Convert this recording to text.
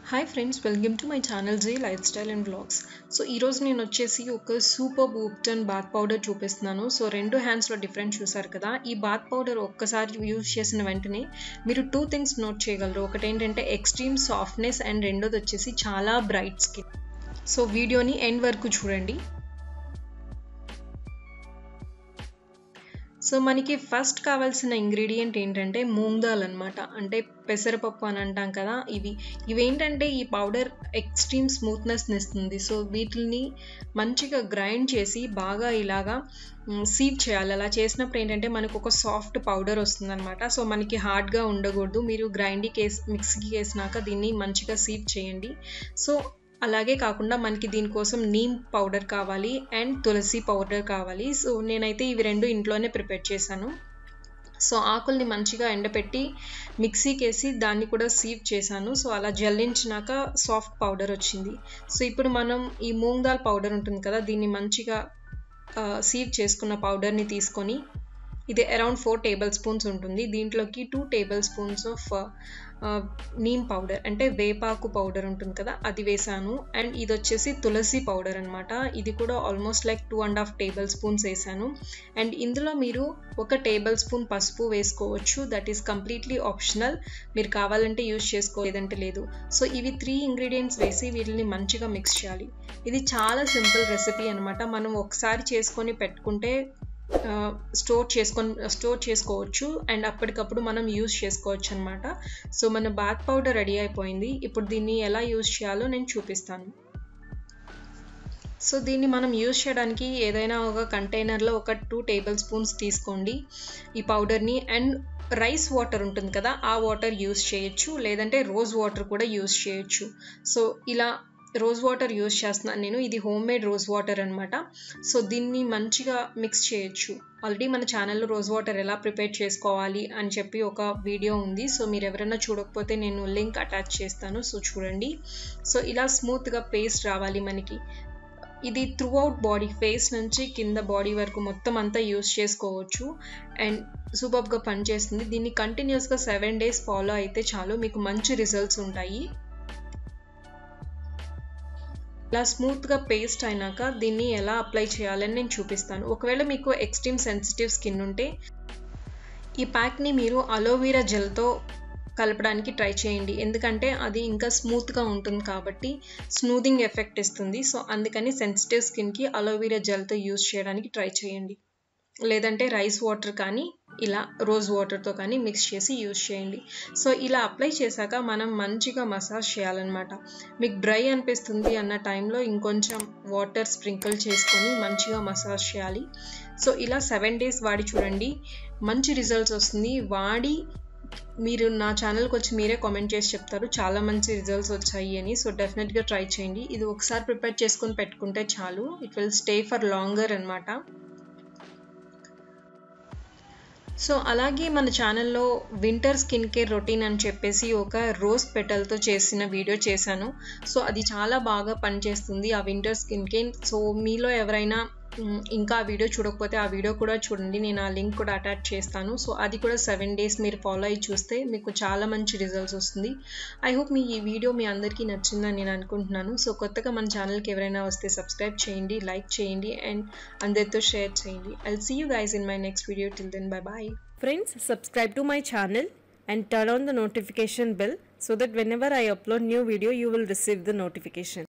Hi friends welcome to my channel G lifestyle and blogs so ఈరోజు నేను వచ్చేసి ఒక సూపర్ బూప్టన్ బాత్ పౌడర్ చూపిస్తున్నాను సో రెండు హ్యాండ్స్లో డిఫరెంట్ చూసారు కదా ఈ బాత్ పౌడర్ ఒక్కసారి యూజ్ చేసిన వెంటనే మీరు టూ థింగ్స్ నోట్ చేయగలరు ఒకటి ఏంటంటే ఎక్స్ట్రీమ్ సాఫ్ట్నెస్ అండ్ రెండోది వచ్చేసి చాలా బ్రైట్ స్కిన్ సో వీడియోని ఎండ్ వరకు చూడండి సో మనకి ఫస్ట్ కావాల్సిన ఇంగ్రీడియంట్ ఏంటంటే మూంగ్ దాల్ అనమాట అంటే పెసరపప్పు అని అంటాం కదా ఇవి ఇవేంటంటే ఈ పౌడర్ ఎక్స్ట్రీమ్ స్మూత్నెస్ని ఇస్తుంది సో వీటిని మంచిగా గ్రైండ్ చేసి బాగా ఇలాగా సీవ్ చేయాలి అలా చేసినప్పుడు ఏంటంటే మనకు ఒక సాఫ్ట్ పౌడర్ వస్తుంది అనమాట సో మనకి హార్డ్గా ఉండకూడదు మీరు గ్రైండ్కి వేసి మిక్సీకి వేసినాక దీన్ని మంచిగా సీవ్ చేయండి సో అలాగే కాకుండా మనకి దీనికోసం నీమ్ పౌడర్ కావాలి అండ్ తులసి పౌడర్ కావాలి సో నేనైతే ఇవి రెండు ఇంట్లోనే ప్రిపేర్ చేశాను సో ఆకుల్ని మంచిగా ఎండపెట్టి మిక్సీకి వేసి దాన్ని కూడా సీవ్ చేశాను సో అలా జల్లించినాక సాఫ్ట్ పౌడర్ వచ్చింది సో ఇప్పుడు మనం ఈ మూంగ్ దాల్ పౌడర్ ఉంటుంది కదా దీన్ని మంచిగా సీవ్ చేసుకున్న పౌడర్ని తీసుకొని ఇది అరౌండ్ ఫోర్ టేబుల్ స్పూన్స్ ఉంటుంది దీంట్లోకి two tablespoons of neem powder అంటే వేపాకు పౌడర్ ఉంటుంది కదా అది వేసాను అండ్ ఇది వచ్చేసి తులసి పౌడర్ అనమాట ఇది కూడా almost like two and half tablespoons వేసాను అండ్ ఇందులో మీరు ఒక టేబుల్ స్పూన్ పసుపు వేసుకోవచ్చు దట్ ఈస్ కంప్లీట్లీ ఆప్షనల్ మీరు కావాలంటే యూజ్ చేసుకో లేదంటే లేదు సో ఇవి త్రీ ఇంగ్రీడియంట్స్ వేసి వీటిని మంచిగా మిక్స్ చేయాలి ఇది చాలా సింపుల్ రెసిపీ అనమాట మనం ఒకసారి చేసుకొని పెట్టుకుంటే స్టోర్ చేసుకొని స్టోర్ చేసుకోవచ్చు అండ్ అప్పటికప్పుడు మనం యూజ్ చేసుకోవచ్చు అనమాట సో మన బాత్ పౌడర్ రెడీ అయిపోయింది ఇప్పుడు దీన్ని ఎలా యూజ్ చేయాలో నేను చూపిస్తాను సో దీన్ని మనం యూజ్ చేయడానికి ఏదైనా ఒక కంటైనర్లో ఒక టూ టేబుల్ స్పూన్స్ తీసుకోండి ఈ పౌడర్ని అండ్ రైస్ వాటర్ ఉంటుంది కదా ఆ వాటర్ యూజ్ చేయొచ్చు లేదంటే రోజ్ వాటర్ కూడా యూజ్ చేయొచ్చు సో ఇలా రోజ్ వాటర్ యూజ్ చేస్తున్నాను నేను ఇది హోమ్ మేడ్ రోజ్ వాటర్ అనమాట సో దీన్ని మంచిగా మిక్స్ చేయొచ్చు ఆల్రెడీ మన ఛానల్లో రోజ్ వాటర్ ఎలా ప్రిపేర్ చేసుకోవాలి అని చెప్పి ఒక వీడియో ఉంది సో మీరు ఎవరైనా చూడకపోతే నేను లింక్ అటాచ్ చేస్తాను సో చూడండి సో ఇలా స్మూత్గా పేస్ట్ రావాలి మనకి ఇది త్రూ అవుట్ బాడీ ఫేస్ నుంచి కింద బాడీ వరకు మొత్తం అంతా యూస్ చేసుకోవచ్చు అండ్ సూపర్గా పనిచేస్తుంది దీన్ని కంటిన్యూస్గా సెవెన్ డేస్ ఫాలో అయితే చాలు మీకు మంచి రిజల్ట్స్ ఉంటాయి ఇలా స్మూత్గా పేస్ట్ అయినాక దీన్ని ఎలా అప్లై చేయాలని నేను చూపిస్తాను ఒకవేళ మీకు ఎక్స్ట్రీమ్ సెన్సిటివ్ స్కిన్ ఉంటే ఈ ప్యాక్ని మీరు అలోవీరా జెల్తో కలపడానికి ట్రై చేయండి ఎందుకంటే అది ఇంకా స్మూత్గా ఉంటుంది కాబట్టి స్మూదింగ్ ఎఫెక్ట్ ఇస్తుంది సో అందుకని సెన్సిటివ్ స్కిన్కి అలోవీరా జెల్తో యూజ్ చేయడానికి ట్రై చేయండి లేదంటే రైస్ వాటర్ కానీ ఇలా రోజ్ వాటర్తో కానీ మిక్స్ చేసి యూజ్ చేయండి సో ఇలా అప్లై చేశాక మనం మంచిగా మసాజ్ చేయాలన్నమాట మీకు డ్రై అనిపిస్తుంది అన్న టైంలో ఇంకొంచెం వాటర్ స్ప్రింకిల్ చేసుకొని మంచిగా మసాజ్ చేయాలి సో ఇలా సెవెన్ డేస్ వాడి చూడండి మంచి రిజల్ట్స్ వస్తుంది వాడి మీరు నా ఛానల్కి వచ్చి మీరే కామెంట్ చేసి చెప్తారు చాలా మంచి రిజల్ట్స్ వచ్చాయి అని సో డెఫినెట్గా ట్రై చేయండి ఇది ఒకసారి ప్రిపేర్ చేసుకొని పెట్టుకుంటే చాలు it will stay for longer అనమాట సో అలాగే మన ఛానల్లో వింటర్ స్కిన్ కేర్ రొటీన్ అని చెప్పేసి ఒక రోజ్ పెటల్తో చేసిన వీడియో చేశాను సో అది చాలా బాగా పనిచేస్తుంది ఆ వింటర్ స్కిన్ కేర్ సో మీలో ఎవరైనా ఇంకా ఆ వీడియో చూడకపోతే ఆ వీడియో కూడా చూడండి నేను ఆ లింక్ కూడా అటాచ్ చేస్తాను సో అది కూడా సెవెన్ డేస్ మీరు ఫాలో అయ్యి చూస్తే మీకు చాలా మంచి రిజల్ట్స్ వస్తుంది ఐ హోప్ మీ ఈ వీడియో మీ అందరికీ నచ్చిందని నేను అనుకుంటున్నాను సో కొత్తగా మన ఛానల్కి ఎవరైనా వస్తే సబ్స్క్రైబ్ చేయండి లైక్ చేయండి అండ్ అందరితో షేర్ చేయండి I'll see you guys in my next video till then bye bye Friends, subscribe to my channel and turn on the notification bell so that whenever I upload new video you will receive the notification.